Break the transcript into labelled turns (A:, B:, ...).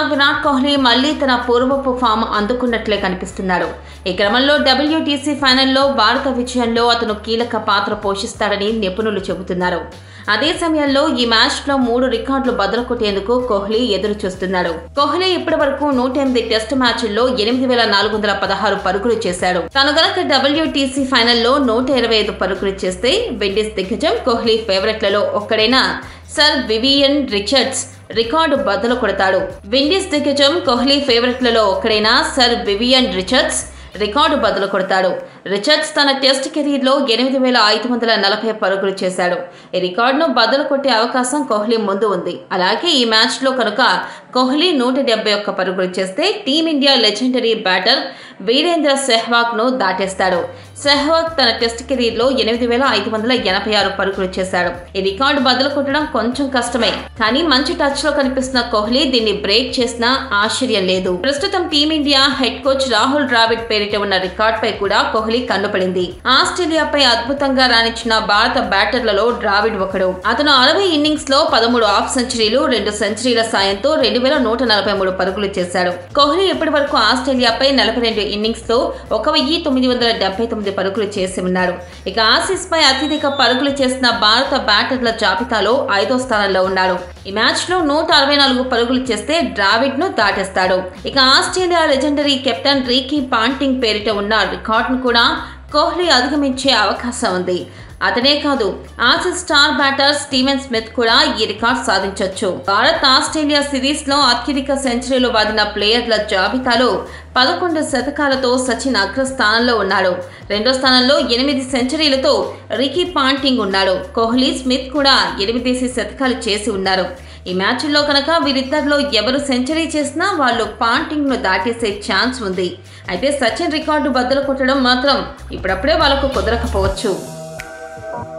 A: విరాట్ కోహ్లీ మళ్లీ తన పూర్వపు ఫామ్ అందుకున్నట్లే కనిపిస్తున్నాడు ఈ క్రమంలో డబ్ల్యూటీసీ ఫైనల్లో భారత విజయంలో అతను కీలక పాత్ర పోషిస్తాడని నిపుణులు చెబుతున్నారు అదే సమయంలో ఈ మ్యాచ్ లో మూడు రికార్డులు బదులు కొట్టేందుకు కోహ్లీ ఎదురు చూస్తున్నాడు కోహ్లీ ఇప్పటి వరకు నూట ఎనిమిది టెస్ట్ మ్యాచ్ల్లో ఎనిమిది వేల నాలుగు వందల పదహారు పరుగులు చేశాడు తాను గనక డబ్ల్యూటీసీ ఫైనల్లో నూట ఇరవై ఐదు పరుగులు చేస్తే విండీస్ దిగ్గజం కోహ్లీ ఫేవరెట్లలో ఒక్కడైన సర్ వివియన్ రిచర్డ్స్ రికార్డు బద్దలు కొడతాడు విండీస్ దిగ్గజం కోహ్లీ ఫేవరెట్లలో ఒక్కడైన సర్ వివియన్ రిచర్డ్స్ రికార్డు బదులు కొడతాడు రిచర్డ్స్ తన టెస్ట్ కెరీర్లో ఎనిమిది వేల ఐదు వందల నలభై పరుగులు చేశాడు ఈ రికార్డును బదులు కొట్టే అవకాశం కోహ్లీ ముందు ఉంది అలాగే ఈ మ్యాచ్లో కనుక కోహ్లీ నూట డెబ్బై ఒక్క పరుగులు చేస్తే టీమిండియా లెజెండరీ బ్యాటర్ వీరేంద్ర సెహ్వాగ్ను దాటేస్తాడు సెహ్వాగ్ తన టెస్ట్ కెరీర్లో ఎనిమిది వేల ఐదు వందల ఎనభై ఆరు పరుగులు చేశాడు ఈ రికార్డు బదులు కొట్టడం కొంచెం కష్టమే కానీ మంచి టచ్ లో కనిపిస్తున్న కోహ్లీ దీన్ని బ్రేక్ చేసినా ఆశ్చర్యం లేదు ప్రస్తుతం team India head coach Rahul Dravid పేరిట ఉన్న రికార్డ్ పై కూడా కోహ్లీ కన్నుపడింది ఆస్ట్రేలియాపై అద్భుతంగా రాణించిన భారత బ్యాటర్లలో ద్రావిడ్ ఒకడు అతను అరవై ఇన్నింగ్స్ లో పదమూడు హాఫ్ సెంచరీలు రెండు సెంచరీల సాయంతో రెండు వేల నూట నలభై మూడు పరుగులు చేశాడు కోహ్లీ ఇప్పటి వరకు ఆస్ట్రేలియాపై నలభై రెండు ఇన్నింగ్స్ లో ఒక వెయ్యి తొమ్మిది వందల డెబ్బై తొమ్మిది పరుగులు చేసి ఉన్నాడు ఇక ఆసీస్ పై అత్యధిక పరుగులు చేసిన భారత బ్యాటర్ల జాబితాలో ఐదో స్థానంలో ఉన్నాడు ఈ మ్యాచ్ లో నూట అరవై నాలుగు పరుగులు చేస్తే ద్రావిడ్ ను దాటేస్తాడు ఇక Australia legendary captain Ricky Ponting పేరిట ఉన్న రికార్డును కూడా కోహ్లీ అధిగమించే అవకాశం ఉంది అతనే కాదు Aussies star batter Steven Smith కూడా ఈ రికార్డ్ సాధించొచ్చు భారత్ ఆస్ట్రేలియా సిరీస్ లో అత్యధిక సెంచరీలు వాదిన ప్లేయర్ల జాబితాలో పదకొండు శతకాలతో సచిన్ అగ్రస్థానంలో ఉన్నాడు రెండో స్థానంలో ఎనిమిది సెంచరీలతో రికీ పాంటింగ్ ఉన్నాడు కోహ్లీ స్మిత్ కూడా ఎనిమిదేసి శతకాలు చేసి ఉన్నారు ఈ మ్యాచ్లో కనుక వీరిద్దరిలో ఎవరు సెంచరీ చేసినా వాళ్ళు పాంటింగ్ ను దాటేసే ఛాన్స్ ఉంది అయితే సచిన్ రికార్డు బద్దలు కొట్టడం మాత్రం ఇప్పుడప్పుడే వాళ్ళకు కుదరకపోవచ్చు